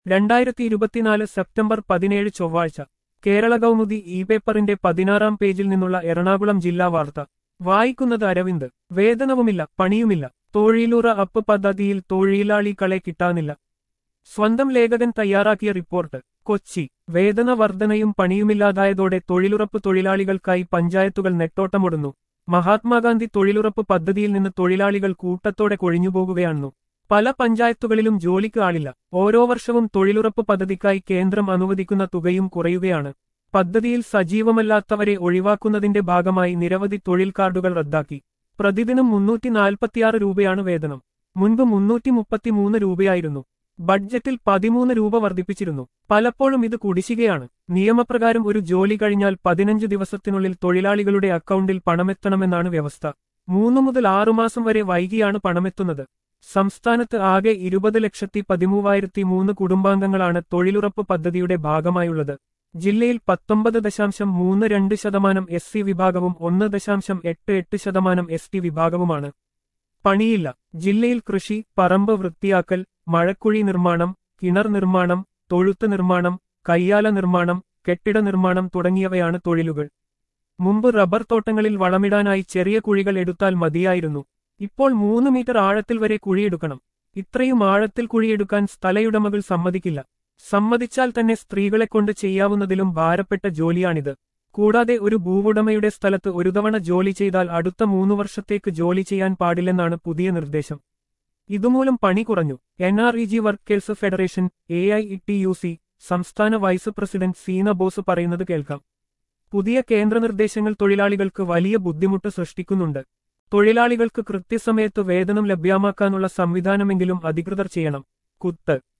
രണ്ടായിരത്തി ഇരുപത്തിനാല് സെപ്റ്റംബർ പതിനേഴ് ചൊവ്വാഴ്ച കേരള കൗമുദി ഇ പേപ്പറിന്റെ പതിനാറാം പേജിൽ നിന്നുള്ള എറണാകുളം ജില്ലാ വാർത്ത വായിക്കുന്നത് അരവിന്ദ് വേതനവുമില്ല പണിയുമില്ല തൊഴിലുറ അപ്പ് പദ്ധതിയിൽ തൊഴിലാളികളെ കിട്ടാനില്ല സ്വന്തം ലേഖകൻ തയ്യാറാക്കിയ റിപ്പോർട്ട് കൊച്ചി വേതന വർധനയും പണിയുമില്ലാതായതോടെ തൊഴിലുറപ്പ് തൊഴിലാളികൾക്കായി പഞ്ചായത്തുകൾ നെട്ടോട്ടമൊടുന്നു മഹാത്മാഗാന്ധി തൊഴിലുറപ്പ് പദ്ധതിയിൽ നിന്ന് തൊഴിലാളികൾ കൂട്ടത്തോടെ കൊഴിഞ്ഞുപോകുകയാണെന്നു പല പഞ്ചായത്തുകളിലും ജോലിക്ക് ആളില്ല ഓരോ വർഷവും തൊഴിലുറപ്പ് പദ്ധതിക്കായി കേന്ദ്രം അനുവദിക്കുന്ന തുകയും കുറയുകയാണ് പദ്ധതിയിൽ സജീവമല്ലാത്തവരെ ഒഴിവാക്കുന്നതിന്റെ ഭാഗമായി നിരവധി തൊഴിൽ കാർഡുകൾ റദ്ദാക്കി പ്രതിദിനം മുന്നൂറ്റി നാൽപ്പത്തിയാറ് രൂപയാണ് വേതനം മുൻപ് മുന്നൂറ്റി മുപ്പത്തിമൂന്ന് രൂപയായിരുന്നു ബഡ്ജറ്റിൽ പതിമൂന്ന് രൂപ വർദ്ധിപ്പിച്ചിരുന്നു പലപ്പോഴും ഇത് കുടിശ്ശികയാണ് നിയമപ്രകാരം ഒരു ജോലി കഴിഞ്ഞാൽ പതിനഞ്ച് ദിവസത്തിനുള്ളിൽ തൊഴിലാളികളുടെ അക്കൗണ്ടിൽ പണമെത്തണമെന്നാണ് വ്യവസ്ഥ മൂന്ന് മുതൽ ആറുമാസം വരെ വൈകിയാണ് പണമെത്തുന്നത് സംസ്ഥാനത്ത് ആകെ ഇരുപത് ലക്ഷത്തി പതിമൂവായിരത്തി മൂന്ന് കുടുംബാംഗങ്ങളാണ് തൊഴിലുറപ്പ് പദ്ധതിയുടെ ഭാഗമായുള്ളത് ജില്ലയിൽ പത്തൊമ്പത് ദശാംശം മൂന്ന് രണ്ട് ശതമാനം എസ് സി വിഭാഗവും ഒന്ന് ദശാംശം എട്ട് എട്ട് ശതമാനം എസ് ടി വിഭാഗവുമാണ് പണിയില്ല ജില്ലയിൽ കൃഷി പറമ്പ് വൃത്തിയാക്കൽ മഴക്കുഴി നിർമ്മാണം കിണർ നിർമ്മാണം തൊഴുത്ത് നിർമ്മാണം കയ്യാല നിർമ്മാണം കെട്ടിട നിർമ്മാണം തുടങ്ങിയവയാണ് തൊഴിലുകൾ മുമ്പ് റബ്ബർ തോട്ടങ്ങളിൽ വളമിടാനായി ചെറിയ കുഴികൾ എടുത്താൽ മതിയായിരുന്നു ഇപ്പോൾ മൂന്ന് മീറ്റർ ആഴത്തിൽ വരെ കുഴിയെടുക്കണം ഇത്രയും ആഴത്തിൽ കുഴിയെടുക്കാൻ സ്ഥലയുടമകൾ സമ്മതിക്കില്ല സമ്മതിച്ചാൽ തന്നെ സ്ത്രീകളെക്കൊണ്ട് ചെയ്യാവുന്നതിലും ഭാരപ്പെട്ട ജോലിയാണിത് കൂടാതെ ഒരു ഭൂവുടമയുടെ സ്ഥലത്ത് ഒരു തവണ ജോലി ചെയ്താൽ അടുത്ത മൂന്നു വർഷത്തേക്ക് ജോലി ചെയ്യാൻ പാടില്ലെന്നാണ് പുതിയ നിർദ്ദേശം ഇതുമൂലം പണി കുറഞ്ഞു N R E G workers federation A I T U C സി സംസ്ഥാന വൈസ് പ്രസിഡന്റ് സീന ബോസ് പറയുന്നത് കേൾക്കാം പുതിയ കേന്ദ്ര നിർദ്ദേശങ്ങൾ തൊഴിലാളികൾക്ക് വലിയ ബുദ്ധിമുട്ട് സൃഷ്ടിക്കുന്നുണ്ട് തൊഴിലാളികൾക്ക് കൃത്യസമയത്ത് വേതനം ലഭ്യമാക്കാനുള്ള സംവിധാനമെങ്കിലും അധികൃതർ ചെയ്യണം കുത്ത്